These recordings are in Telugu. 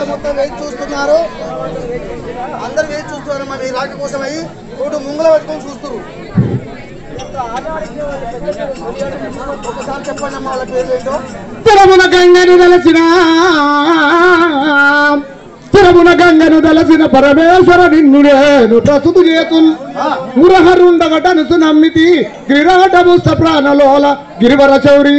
మొత్తం వేచి చూస్తున్నారు అందరు వేచి చూస్తున్నారు మన ఈ రాక కోసమై ఒకటి ముంగల పెట్టుకొని చూస్తున్నారు ఒకసారి చెప్పండి అమ్మా వాళ్ళ పేరు ఏంటో స్థిరమున గంగను దలచిన స్థిరమున గంగను దలసిన పరమేశ్వర నిన్ను నేను ప్రస్తుత చేతుల్ మురహరుండగటనుసు నమ్మితి గిరాటముస్త ప్రాణలోల గిరివర చౌరీ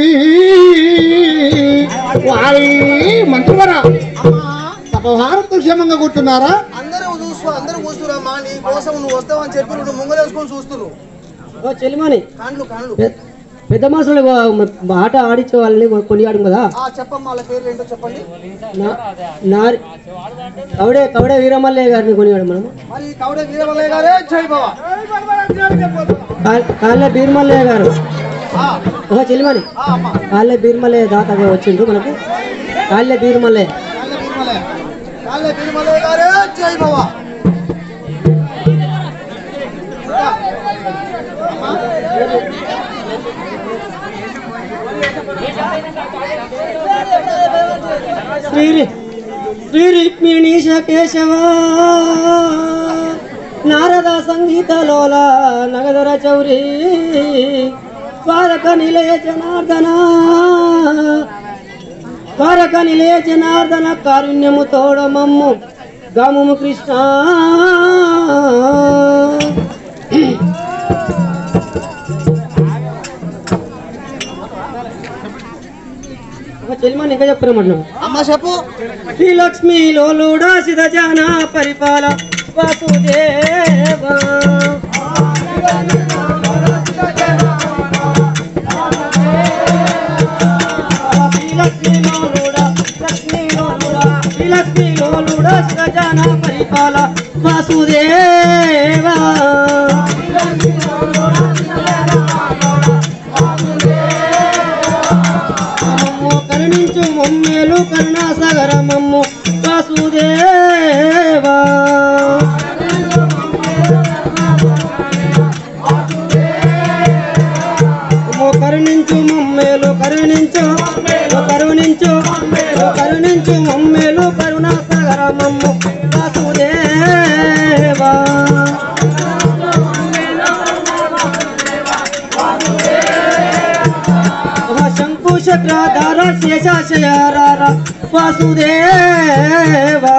వారి మంత్రివర సపహారంతో క్షేమంగా కూర్చున్నారా అందరూ చూస్తూ అందరూ కూర్చున్నారమ్మా నీ కోసం నువ్వు వస్తావని చెప్పి నువ్వు ముంగలు వేసుకొని చూస్తున్నారు ఓ చెల్లిమని కాండ్లు కాండ్లు పె- పెద్ద మనుషులు ఆట ఆడించే వాళ్ళని కొనియాడు కదా ఆ చెప్పమ్మా వాళ్ళ పేరు ఏంటో చెప్పండి నా- నారి కవడే కవడే వీరమల్లయ్య గారిని కొనియాడు మనం మరి కవడే వీరమల్లయ్య గారే జై బాబా కా- కాళ్ళ బీర్మల్లయ్య గారు ఆ, ఓ చెల్లిమని ఆ, అమ్మా కాళ్ళ బీర్మల్లయ్య దాకా వచ్చిండు మనకు కాళ్ళ బీర్మల్లయ్య కాళ్ళ వీరమల్లయ్య కాళ్ళ వీరమల్లయ్య గారే జై బాబా శ్రీ శ్రీ రుక్మిణీశ కేశవ నారద సంగీత లోల నగదర చౌరి స్వారక నిలయ జనార్దన స్వారక నిలయ జనార్దన కారుణ్యము తోడ మమ్ము గమము కృష్ణ ఒక చెల్లిమని ఇంకా చెప్తామంటున్నాం అమ్మ చెప్పు శ్రీ లక్ష్మీ లోలుడా సిద జన పరిపాల వసుదేవ శ్రీ లక్ష్మీ లోలుడా లక్ష్మీ లోలుడా శ్రీ లక్ష్మీ లోలుడా సిద జన పరిపాల వసుదేవ మమ్ము కరుణించు మమ్మేలు కరుణాసాగర మమ్ము వాసుదేవా మమ్ము కరుణించు మమ్మేలు కరుణించు కరుణించు కరుణించు మమ్మేలు కరుణాసాగర మమ్ము వాసుదేవా శంకు చక్రధార శేషాశయారార వాసుదేవా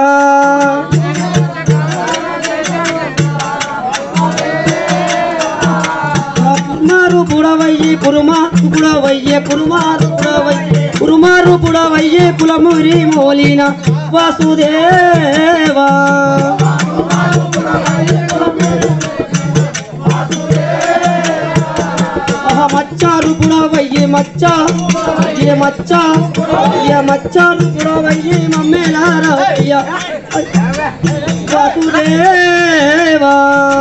కురుమారు బుడవయ్యి కురుమారు బుడవయ్యే కురుమారు బుడవయ్యే కురుమారు బుడవయ్యే కులమురి మోలిన వాసుదేవా ఆహా మచ్చారు బుడవయ్యే మచ్చా ఏ మచ్చా ఏ మచ్చారు బుడవయ్యే మమ్మేలారయ్య వాసుదేవా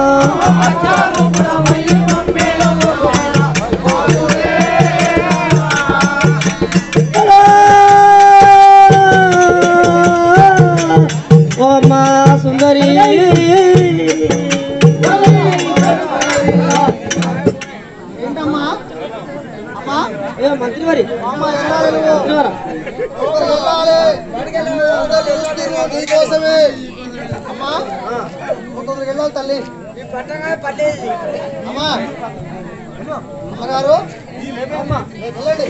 ఓ మా సుందరి ఏంటమ్మా అమ్మా ఏ మంత్రివారి అమ్మ వెళ్ళాలి నువ్వు మంత్రివారా ఒకరు వెళ్ళాలి ఒకరు వెళ్తున్నారు నీకోసమే అమ్మా ఒకరు వెళ్ళాలి తల్లి అమ్మా అమ్మగారు వెళ్ళండి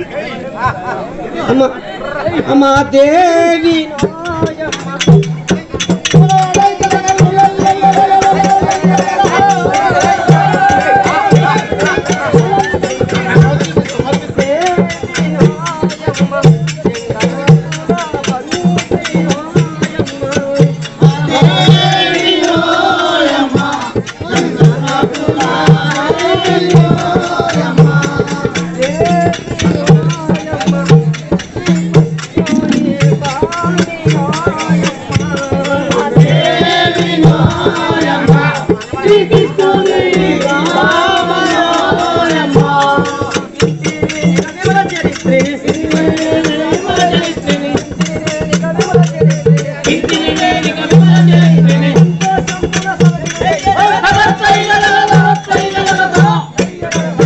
అమ్మ అమ్మ దేవి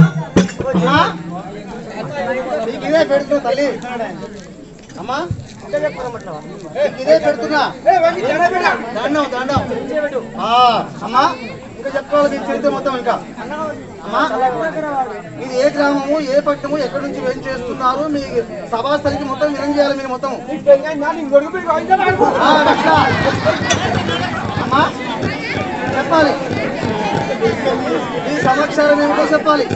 నీకు ఇదే పెడుతుంది తల్లి అమ్మా ఇంకా చెప్పమంటున్నావా ఇదే పెడుతున్నా దండం దండం ఆ, అమ్మా ఇంకా చెప్పుకోవాలి దీని చరిత్ర మొత్తం ఇంకా అమ్మా ఇది ఏ గ్రామము ఏ పట్టణము ఎక్కడి నుంచి ఏం చేస్తున్నారు మీ సభాస్థలికి మొత్తం వినం చేయాలి మీరు మొత్తం ఆ, అట్లా. అమ్మా చెప్పాలి ఈ సమాచారం ఏమిటో చెప్పాలి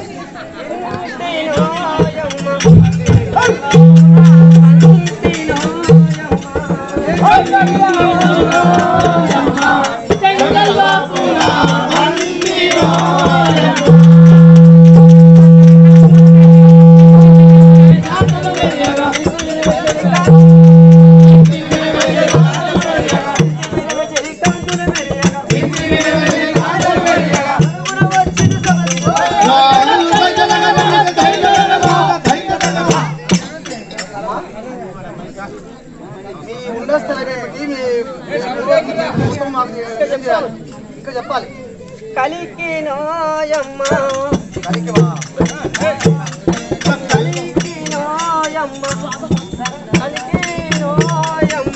మీ ఉండ స్థలం ఏమిటి మీ మీ ఊరేగింపు మొత్తం మాకు ఏం చేయాలి ఇంకా చెప్పాలి కలికి నాయమ్మ కలికి వా. కలికి నాయమ్మ కలికి నాయమ్మ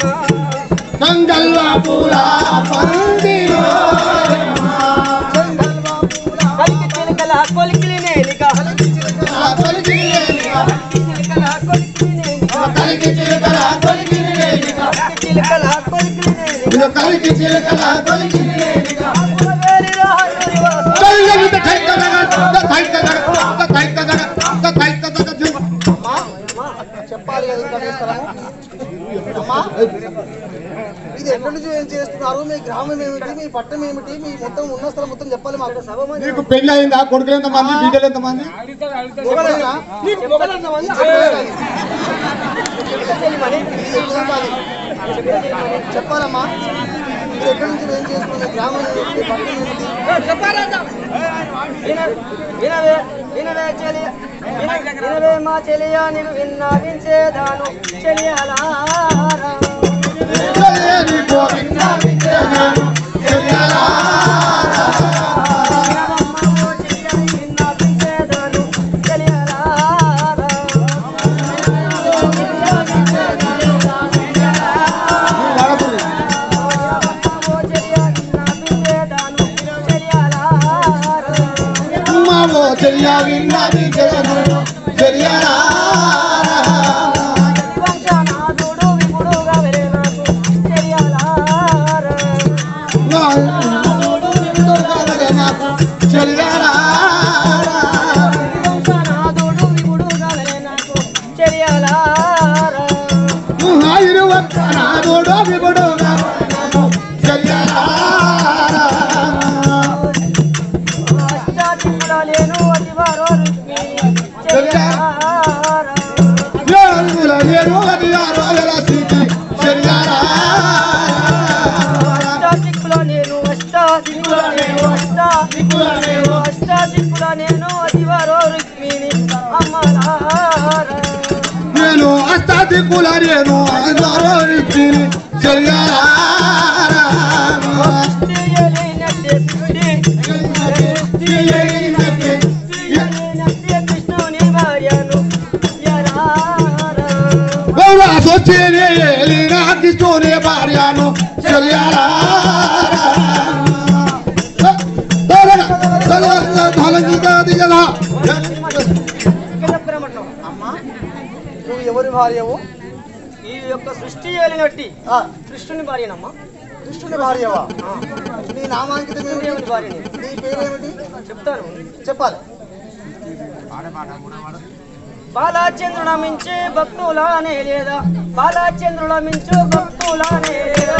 కలికి చిలకల కొలికిలి నేలిక కలికి చిలకల కొలికిలి నేలిక కలికి చిలకల కొలికిలి నేలిక వేలి రాహురి వాస అమ్మా చెప్పాలి కదా ఇంకా మీ స్థలము అమ్మా ఇది ఎక్కడి నుంచి ఏం చేస్తున్నారు మీ గ్రామం ఏమిటి మీ పట్టణం ఏమిటి మీ మొత్తం ఉన్న స్థలం మొత్తం చెప్పాలి మాకు సభ నీకు పెళ్లి అయిందా కొడుకులు ఎంతమంది బిడ్డలు ఎంతమంది మొగలైనా? నీకు మొగలైన మంది చెప్పాలి. చెల్లిమని ఇది ఎక్కడ కాదు. చెప్పాలమ్మా మీరు ఎక్కడి నుంచి ఏం చేస్తున్నారు గ్రామం ఏమిటి పట్టణం ఏమిటి విన- వినవే వినవే చెలి విన- వినవే మా చెలియా నీకు విన్నావించేదాను చెలియలారా వినవమ్మ ఓ చెలియా నీకు విన్నావించేదాను చెలియలారా వినవమ్మ ఓ చెలియా విన్నావించేదాను చెలియలారా వంశనాథుడు విపుడుగా వెలినాకు చెలియలారా వంశనాథుడు విపుడుగా వెలినాకు చెలియలారా అష్టాదిక్కుల లేను అతివారో రుక్మిణి చెలియలారా అష్టాదిక్కుల నేను అష్టాదిక్కుల నేను అష్టాదిక్కుల నేను అష్టాదిక్కుల నేను అతివారో రుక్మిణి అమ్మలారా నేను అస్తాది కుల నేను అందరూ చెయ్యారా చేయలేనట్టే చేయలేనట్టే కృష్ణుని భార్యను ఎలారా కిస్తూనే భార్యను చెయ్యారా అమ్మా నువ్వు ఎవరి భార్యవు ఈ యొక్క సృష్టి ఏలినట్టి ఆ, కృష్ణుని భార్యనమ్మా కృష్ణుని భార్యవా నీ నామాంకితం ఏమిటి దేవుని భార్యని నీ పేరేమిటి చెప్తాను చెప్పాలి బాలాచంద్రుల మించే భక్తులానే లేదా బాలాచంద్రుల మించు భక్తులానే లేదా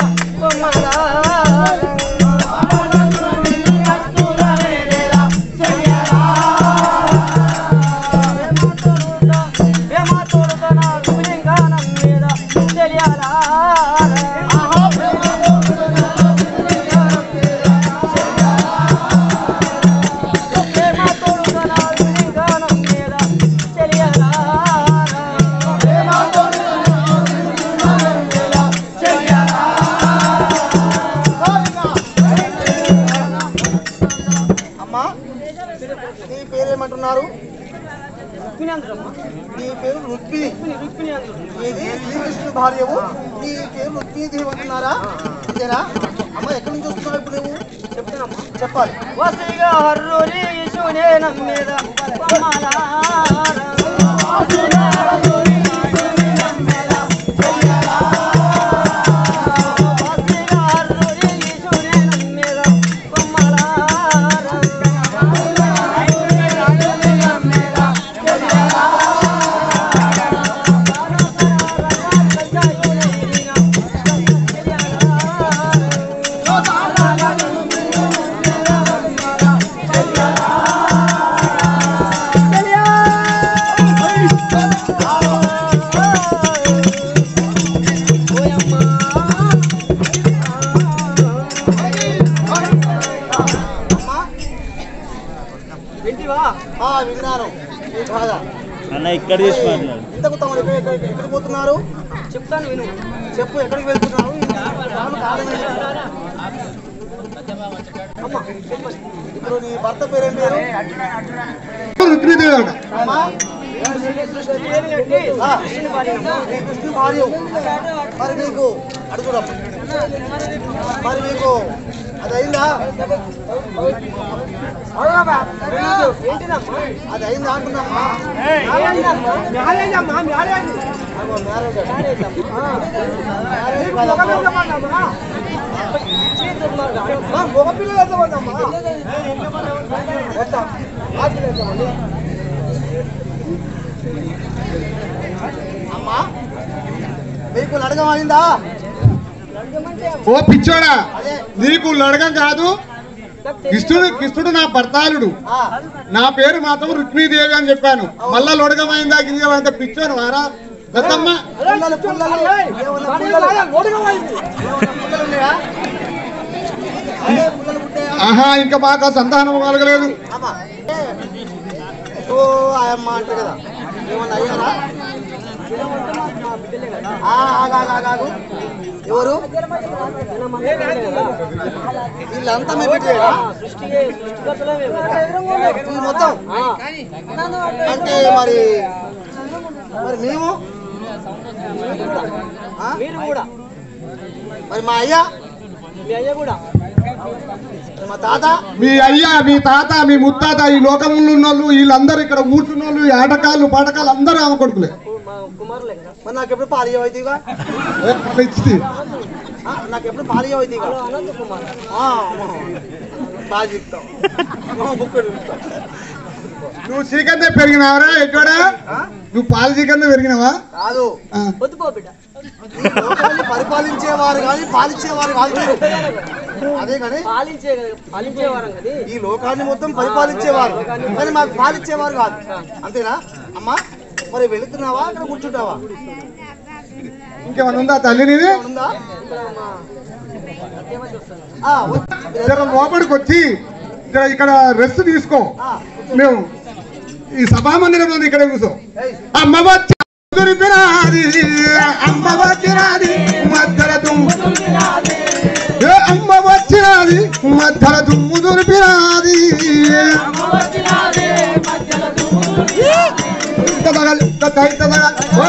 తెలియాలా అందరమ్మా నీ పేరు రుక్మిణి రుక్మిణి రుక్మిణి అందరు ఇది శ్రీకృష్ణుడు భార్యవు నీ పేరు రుక్మిణి దేవి అంటున్నారా ఇదేనా అమ్మ ఎక్కడి నుంచి వస్తున్నావు ఇప్పుడు నువ్వు చెప్తానమ్మా చెప్పాలి వసిగా హర్రుని ఇసునే నమ్మేద అమ్మా వింటివా ఆ విన్నాను నీ బాధ అన్న ఇక్కడ తీసి మాట్లాడు ఇంతకు తమరు ఎక్కడ- ఎక్కడ- ఎక్కడికి పోతున్నారు చెప్తాను విను చెప్పు ఎక్కడికి వెళ్తున్నారు రాను కాదని అమ్మా చెప్పండి ఇప్పుడు నీ భర్త పేరేం పేరు రుక్మిణీదేవి అట అమ్మా పేరు కట్టి ఆ, కృష్ణుని భార్యనమ్మా. నీ కృష్ణుని భార్య మరి నీకు అడుగురా మరి మీకు అది అయిందా ఏంటిదమ్మా అది అయిందా అంటున్నామ్మా మ్యారేజమ్మా మ్యారేజమ్మా మ్యారేజ్ అగో, మ్యారేజ్ అట. మ్యారేజమ్మా మ్యారేజ్ కాదమ్మా. మగపిల్లలు ఎంతమందమ్మా ఎట్లా? ఆడపిల్ల ఎంతమంది? అమ్మా మీకు లడగం అయిందా ఓ పిచ్చోడా అదే నీకు లడగం కాదు కృష్ణుడు కృష్ణుడు నా భర్తాలుడు ఆ, నా పేరు మాత్రం రుక్మిణీదేవి అని చెప్పాను మళ్ళా లొడగమైందా గింజమైందా పిచ్చోను వారా దత్తమ్మ పుల్లలు పుల్లలు ఏమన్నా పుల్లలు ఏమన్నా పుల్లలు ఉన్నాయా అదే పుల్లలు పుట్టాయా ఆహా ఇంకా మాకు ఆ సంతానం కలగలేదు అమ్మా ఏ, ఓ ఆయమ్మ అంటారు కదా ఏమన్నా అయ్యారా ఆ, ఆగు, ఆగు, ఆగు, ఆగు. ఎవరు వీళ్ళంతా మీ బిడ్డలేనా సృష్టికి సృష్టికర్తలే మేము ఈ మొత్తం ఆ. అంటే మరి మరి మేము ఆ? మీరు కూడా మరి మా అయ్యా మీ అయ్య కూడా మరి మా తాత మీ అయ్యా మీ తాత మీ ముత్తాత ఈ లోకంలో ఉన్న వాళ్ళు వీళ్ళందరూ ఇక్కడ కూర్చున్న వాళ్ళు ఈ ఆటకాళ్ళు పాటకాలు అందరూ ఆమె కొడుకులే కు- మా కుమారులే కదా మరి నాకు ఎప్పుడు పాలు అవుతాయిగా ఏ, అట్లా ఇచ్చింది నాకు ఎప్పుడు పాలు అవుతాయిగా హలో అనంత కుమార్ బాగా చెప్తాం బుక్ చెప్తాం నువ్వు చీకన్నే పెరిగినావరా ఎక్కడా ఆ? నువ్వు పాలు చీకన్నే పెరిగినావా కాదు ఆ. వద్దుకో బిడ్డ ఈ లోకాన్ని పరిపాలించేవారు కానీ పాలించేవారు కాదు మీరు. అదే కానీ పాలించే కదా పాలించే వారం కదా ఈ లోకాన్ని మొత్తం పరిపాలించేవారు కానీ మాకు పాలించేవారు కాదు అంతేనా అమ్మా మరి వెళుతున్నావా అక్కడ కూర్చుంటావా ఇంకేమన్నా ఉందా తల్లి నీది ఉందా ఇక్కడ మా సత్యవతి వస్తుంది ఆ, వద్దు. జర లోపలికి వచ్చి జర ఇక్కడ రెస్ట్ తీసుకో ఆ, మేము ఈ సభా మందిరం ఉంది ఇక్కడ కూర్చో ఏయ్, అమ్మ వచ్చి దొరికినాది అమ్మ వచ్చినది మధ్యల దుమ్ము ఏ అమ్మ వచ్చినది మధ్యల దుమ్ము దొరికినాది ఇంత తగలి, ఇంత తగలి, ఇంత తగలి. ఓ.